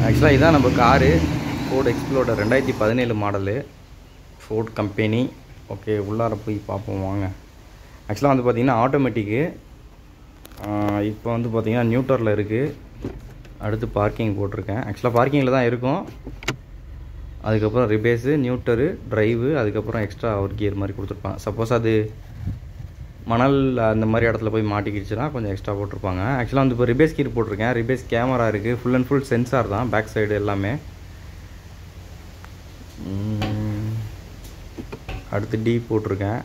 ஆக்சுவலாக இதான் நம்ம காரு ஃபோர்டு எக்ஸ்ப்ளோடர் ரெண்டாயிரத்தி பதினேழு மாடலு ஃபோர்ட் கம்பெனி ஓகே உள்ளார போய் பார்ப்போம் வாங்க ஆக்சுவலாக வந்து பார்த்திங்கன்னா ஆட்டோமேட்டிக்கு இப்போ வந்து பார்த்திங்கன்னா நியூட்டரில் இருக்குது அடுத்து பார்க்கிங் போட்டிருக்கேன் ஆக்சுவலாக பார்க்கிங்கில் தான் இருக்கும் அதுக்கப்புறம் ரிபேஸு நியூட்டரு ட்ரைவு அதுக்கப்புறம் எக்ஸ்ட்ரா ஒரு கியர் மாதிரி கொடுத்துருப்பாங்க சப்போஸ் அது மணல் அந்த மாதிரி இடத்துல போய் மாட்டிக்கிடுச்சுன்னா கொஞ்சம் எக்ஸ்ட்ரா போட்டிருப்பாங்க ஆக்சுவலாக வந்து இப்போ ரிபேஸ் கீர் போட்டிருக்கேன் ரிபேஸ் கேமரா இருக்குது ஃபுல் அண்ட் ஃபுல் சென்சார் தான் பேக் சைடு எல்லாமே உம், அடுத்து டி போட்டிருக்கேன்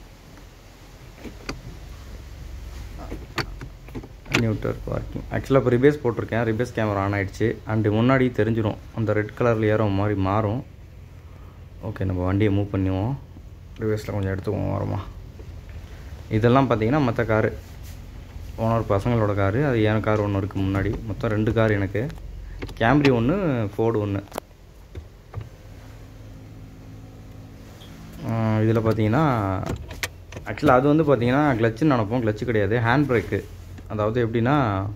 நியூட்டர் பார்க்கிங் ஆக்சுவலாக இப்போ ரிபேஸ் போட்டிருக்கேன் ரிபேஸ் கேமரா ஆன் ஆயிடுச்சு அண்டு முன்னாடி தெரிஞ்சிடும் அந்த ரெட் கலரில் ஏறும் மாதிரி மாறும் ஓகே நம்ம வண்டியை மூவ் பண்ணுவோம் ரிவர்ஸில் கொஞ்சம் எடுத்துக்குவோம் வரமா இதெல்லாம் பார்த்தீங்கன்னா மற்ற காரு ஓனர் பசங்களோட காரு அது என் கார் ஒன்று இருக்குது முன்னாடி மொத்தம் ரெண்டு கார் எனக்கு கேம்ரி ஒன்று ஃபோர்டு ஒன்று இதில் பார்த்தீங்கன்னா ஆக்சுவலாக அது வந்து பார்த்தீங்கன்னா கிளச்சுன்னு நினப்போம் கிளச்சு கிடையாது ஹேண்ட் பிரேக்கு அதாவது எப்படின்னா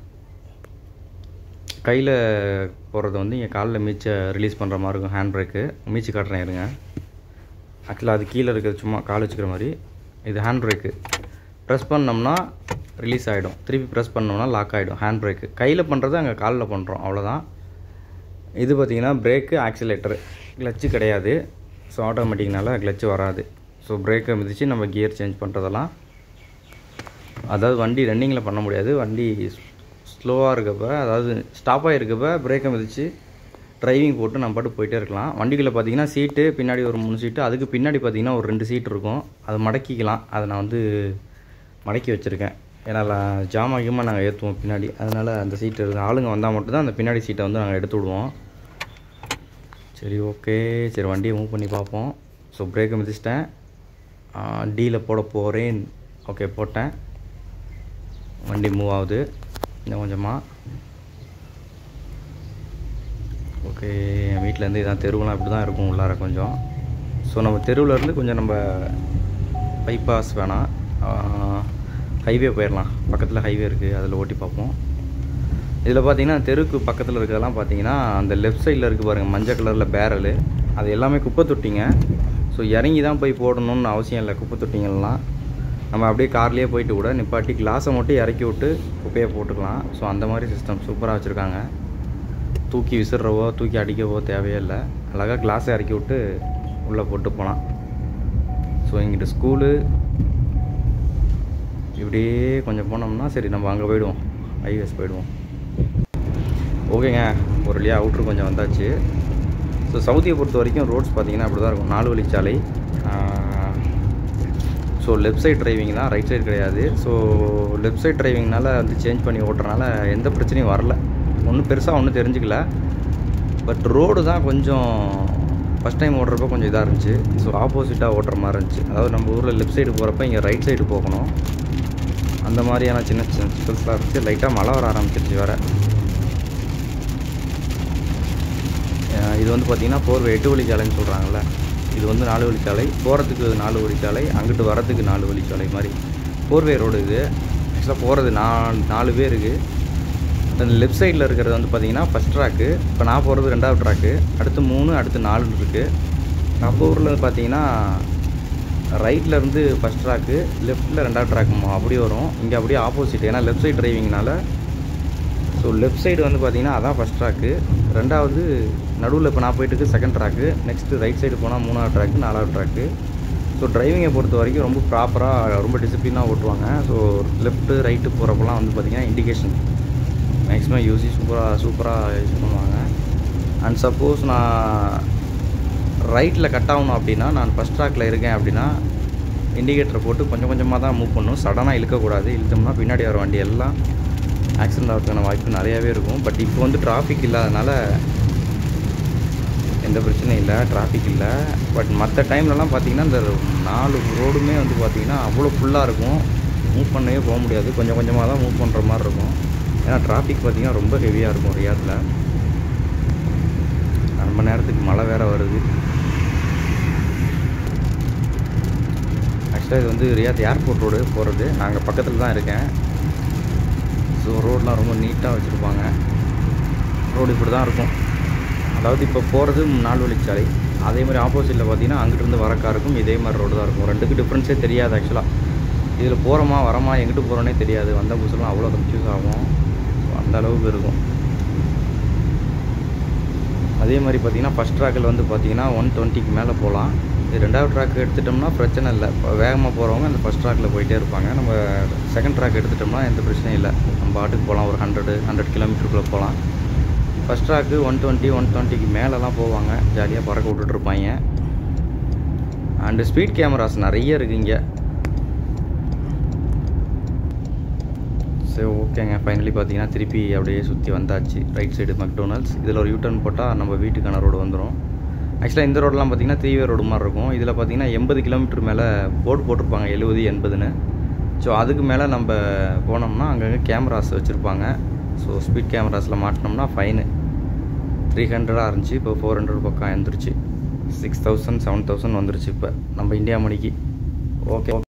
கையில் போடுறது வந்து இங்கே காலில் மீச்சை ரிலீஸ் பண்ணுற மாதிரி இருக்கும் ஹேண்ட் பிரேக்கு மீச்சு காட்டுறேன் இருங்க ஆக்சுவலாக அது கீழே இருக்கிறது சும்மா கால் வச்சுக்கிற மாதிரி இது ஹேண்ட் பிரேக்கு ப்ரெஸ் பண்ணோம்னா ரிலீஸ் ஆகிடும் திருப்பி ப்ரெஸ் பண்ணோம்னா லாக் ஆகிடும் ஹேண்ட் பிரேக்கு கையில் பண்ணுறது அங்கே காலில் பண்ணுறோம் அவ்வளோதான் இது பார்த்திங்கன்னா பிரேக்கு ஆக்சிலேட்டரு கிளச்சு கிடையாது ஸோ ஆட்டோமேட்டிக்னால கிளச்சு வராது ஸோ பிரேக்கை மிதித்து நம்ம கியர் சேஞ்ச் பண்ணுறதெல்லாம் அதாவது வண்டி ரன்னிங்கில் பண்ண முடியாது வண்டி ஸ்லோவாக இருக்கப்ப அதாவது ஸ்டாப்பாக இருக்கப்ப பிரேக்கை மிதித்து டிரைவிங் போட்டு நம்ம பாட்டு போயிட்டே இருக்கலாம் வண்டிகளில் பார்த்தீங்கன்னா சீட்டு பின்னாடி ஒரு மூணு சீட்டு அதுக்கு பின்னாடி பார்த்தீங்கன்னா ஒரு ரெண்டு சீட் இருக்கும் அதை மடக்கிக்கலாம் அதை நான் வந்து மடக்கி வச்சுருக்கேன் ஏன்னா ல- ஜாமான் கீமா நாங்கள் ஏற்றுவோம் பின்னாடி அதனால் அந்த சீட்டு இருக்கு ஆளுங்க வந்தால் மட்டும்தான் அந்த பின்னாடி சீட்டை வந்து நாங்கள் எடுத்து விடுவோம் சரி ஓகே சரி வண்டியை மூவ் பண்ணி பார்ப்போம் ஸோ பிரேக்கை மிதிச்சிட்டேன் டீயில் போட போகிறேன் ஓகே போட்டேன் வண்டி மூவ் ஆகுது இன்னும் கொஞ்சமாக ஓகே என் வீட்டிலேருந்து இதான் தெருவெலாம் இப்படி தான் இருக்கும் உள்ளார கொஞ்சம் ஸோ நம்ம தெருவுல இருந்து கொஞ்சம் நம்ம பைபாஸ் வேணாம் ஹைவே போயிடலாம் பக்கத்தில் ஹைவே இருக்குது அதில் ஓட்டி பார்ப்போம் இதில் பார்த்தீங்கன்னா தெருக்கு பக்கத்தில் இருக்கிறதெல்லாம் பார்த்தீங்கன்னா அந்த லெஃப்ட் சைடில் இருக்குது பாருங்கள் மஞ்சள் கலரில் பேரலு அது எல்லாமே குப்பை தொட்டிங்க ஸோ இறங்கி தான் போய் போடணும்னு அவசியம் இல்லை குப்பை தொட்டிங்கள்லாம் நம்ம அப்படியே கார்லேயே போயிட்டு கூட நிப்பாட்டி கிளாஸை மட்டும் இறக்கி விட்டு குப்பையை போட்டுக்கலாம் ஸோ அந்த மாதிரி சிஸ்டம் சூப்பராக வச்சுருக்காங்க தூக்கி விசிறவோ தூக்கி அடிக்கவோ தேவையே இல்லை அழகாக கிளாஸை இறக்கி விட்டு உள்ளே போட்டு போகலாம் ஸோ இங்கிட்ட ஸ்கூலு இப்படியே கொஞ்சம் போனோம்னா சரி நம்ம அங்கே போயிடுவோம் ஹைவேஸ் போயிடுவோம் ஓகேங்க ஒரு வழியாக அவுட்ரு கொஞ்சம் வந்தாச்சு ஸோ சவுதியை பொறுத்த வரைக்கும் ரோட்ஸ் பார்த்தீங்கன்னா அப்படி தான் இருக்கும் நாலு வழிச்சாலை ஸோ லெஃப்ட் சைட் டிரைவிங் தான் ரைட் சைடு கிடையாது ஸோ லெஃப்ட் சைட் டிரைவிங்னால வந்து சேஞ்ச் பண்ணி ஓட்டுறனால எந்த பிரச்சனையும் வரல ஒன்றும் பெருசாக ஒன்றும் தெரிஞ்சுக்கல பட் ரோடு தான் கொஞ்சம் ஃபஸ்ட் டைம் ஓட்டுறப்ப கொஞ்சம் இதாக இருந்துச்சு ஸோ ஆப்போசிட்டாக ஓட்டுற மாதிரி இருந்துச்சு அதாவது நம்ம ஊரில் லெஃப்ட் சைடு போகிறப்ப இங்கே ரைட் சைடு போகணும் அந்த மாதிரியான சின்ன சின்ன சிக்கல்ஸ்லாம் இருந்துச்சு லைட்டாக மழை வர ஆரம்பிச்சிருச்சு வேறு அஹ் இது வந்து பார்த்திங்கன்னா போர்வை எட்டு வழிச்சாலைன்னு சொல்கிறாங்கல்ல இது வந்து நாலு வழிச்சாலை போகிறதுக்கு நாலு வழிச்சாலை அங்கிட்டு வரதுக்கு நாலு வழிச்சாலை மாதிரி போர்வே ரோடு இது ஆக்சுவலாக போகிறது நாலு நாலு பேருக்கு அந்த லெஃப்ட் சைடில் இருக்கிறது வந்து பார்த்தீங்கன்னா ஃபஸ்ட் ட்ராக்கு இப்போ நான் போகிறது ரெண்டாவது ட்ராக்கு அடுத்து மூணு அடுத்து நாலு இருக்குது நம்ம ஊரில் பார்த்தீங்கன்னா ரைட்டில் இருந்து ஃபஸ்ட் ட்ராக்கு லெஃப்ட்டில் ரெண்டாவது ட்ராக் அப்படி வரும் இங்கே அப்படியே ஆப்போசிட் ஏன்னா லெஃப்ட் சைடு டிரைவிங்னால ஸோ லெஃப்ட் சைடு வந்து பார்த்தீங்கன்னா அதான் ஃபஸ்ட் ட்ராக்கு ரெண்டாவது நடுவில் இப்போ நான் போயிட்டு இருக்கு second track next right side போனால் மூணாவது ட்ராக்கு நாலாவது ட்ராக்கு ஸோ டிரைவிங்கை பொறுத்த வரைக்கும் ரொம்ப ப்ராப்பராக ரொம்ப டிசிப்ளினாக ஓட்டுவாங்க ஸோ லெஃப்ட்டு ரைட்டு போகிறப்பெல்லாம் வந்து பார்த்திங்கன்னா இண்டிகேஷன் மேக்ஸிமம் யூசி சூப்பராக சூப்பராக யூஸ் பண்ணுவாங்க அண்ட் சப்போஸ் நான் ரைட்டில் கட் ஆகணும் அப்படின்னா நான் ஃபஸ்ட் ட்ராக்கில் இருக்கேன் அப்படின்னா இண்டிகேட்டரை போட்டு கொஞ்சம் கொஞ்சமாக தான் மூவ் பண்ணணும் சடனாக இழுக்கக்கூடாது இழுத்தோம்னா பின்னாடி வர வண்டி எல்லாம் ஆக்சிடென்ட் ஆகிறதுக்கான வாய்ப்பு நிறையாவே இருக்கும் பட் இப்போ வந்து டிராஃபிக் இல்லாதனால எந்த பிரச்சனையும் இல்லை டிராஃபிக் இல்லை பட் மற்ற டைம்லலாம் பார்த்தீங்கன்னா இந்த நாலு ரோடுமே வந்து பார்த்தீங்கன்னா அவ்வளோ ஃபுல்லாக இருக்கும் மூவ் பண்ணவே போக முடியாது கொஞ்சம் கொஞ்சமாக தான் மூவ் பண்ணுற மாதிரி இருக்கும் ஏன்னா டிராஃபிக் பார்த்தீங்கன்னா ரொம்ப ஹெவியாக இருக்கும் ரியாத்தில் ரொம்ப நேரத்துக்கு மழை வேற வருது ஆக்சுவலாக இது வந்து ரியாத் ஏர்போர்ட் ரோடு போகிறது நாங்கள் பக்கத்தில் தான் இருக்கேன் ஸோ ரோடெலாம் ரொம்ப நீட்டாக வச்சுருப்பாங்க ரோடு இப்படி தான் இருக்கும் அதாவது இப்போ போகிறது நாலு வழிச்சாலை அதே மாதிரி ஆப்போசிட்டில் பார்த்தீங்கன்னா அங்கிட்டிருந்து வர காருக்கும் இதே மாதிரி ரோடு தான் இருக்கும் ரெண்டுக்கு டிஃப்ரென்ஸே தெரியாது ஆக்சுவலாக இதில் போகிறோமா வரமா எங்கிட்டு போகிறோன்னே தெரியாது வந்த புதுசுலாம் அவ்வளோ கன்ஃபியூஸ் ஆகும் So, அந்த அளவுக்கு இருக்கும் அதே மாதிரி பார்த்தீங்கன்னா ஃபஸ்ட் ட்ராக்கில் வந்து பார்த்தீங்கன்னா ஒன் டுவெண்ட்டிக்கு மேலே போகலாம் இது ரெண்டாவது ட்ராக் எடுத்துட்டோம்னா பிரச்சனை இல்லை இப்போ வேகமாக போகிறவங்க அந்த ஃபஸ்ட் ட்ராக்கில் போயிட்டே இருப்பாங்க நம்ம செகண்ட் ட்ராக் எடுத்துட்டோம்னா எந்த பிரச்சனையும் இல்லை நம்ம பாட்டுக்கு போகலாம் ஒரு ஹண்ட்ரடு ஹண்ட்ரட் கிலோமீட்டருக்குள்ளே போகலாம் first track one twenty one டுவெண்ட்டிக்கு மேலெலாம் போவாங்க ஜாலியாக பறக்க விட்டுட்ருப்பாங்க அண்டு ஸ்பீட் கேமராஸ் நிறைய இருக்குது இங்கே சரி ஓகேங்க ஃபைனலி பார்த்தீங்கன்னா திருப்பி அப்படியே சுற்றி வந்தாச்சு ரைட் சைடு மெக்டோனல்ஸ் இதில் ஒரு யூட்டர்ன் போட்டால் நம்ம வீட்டுக்கான ரோடு வந்துடும் ஆக்சுவலாக இந்த ரோடெலாம் பார்த்தீங்கன்னா த்ரீ வே ரோடு மாதிரி இருக்கும் இதில் பார்த்தீங்கன்னா எண்பது கிலோமீட்டர் மேலே போர்டு போட்டிருப்பாங்க எழுபது எண்பதுன்னு ஸோ அதுக்கு மேலே நம்ம போனோம்னா அங்கங்கே கேமராஸ் வச்சுருப்பாங்க ஸோ ஸ்பீட் கேமராஸில் மாட்டினோம்னா ஃபைனு த்ரீ ஹண்ட்ரடாக இருந்துச்சு இப்போ ஃபோர் ஹண்ட்ரட் பக்கம் எழுந்துருச்சு சிக்ஸ் தௌசண்ட் செவன் தௌசண்ட் வந்துருச்சு இப்போ நம்ம இந்தியா மணிக்கு ஓகே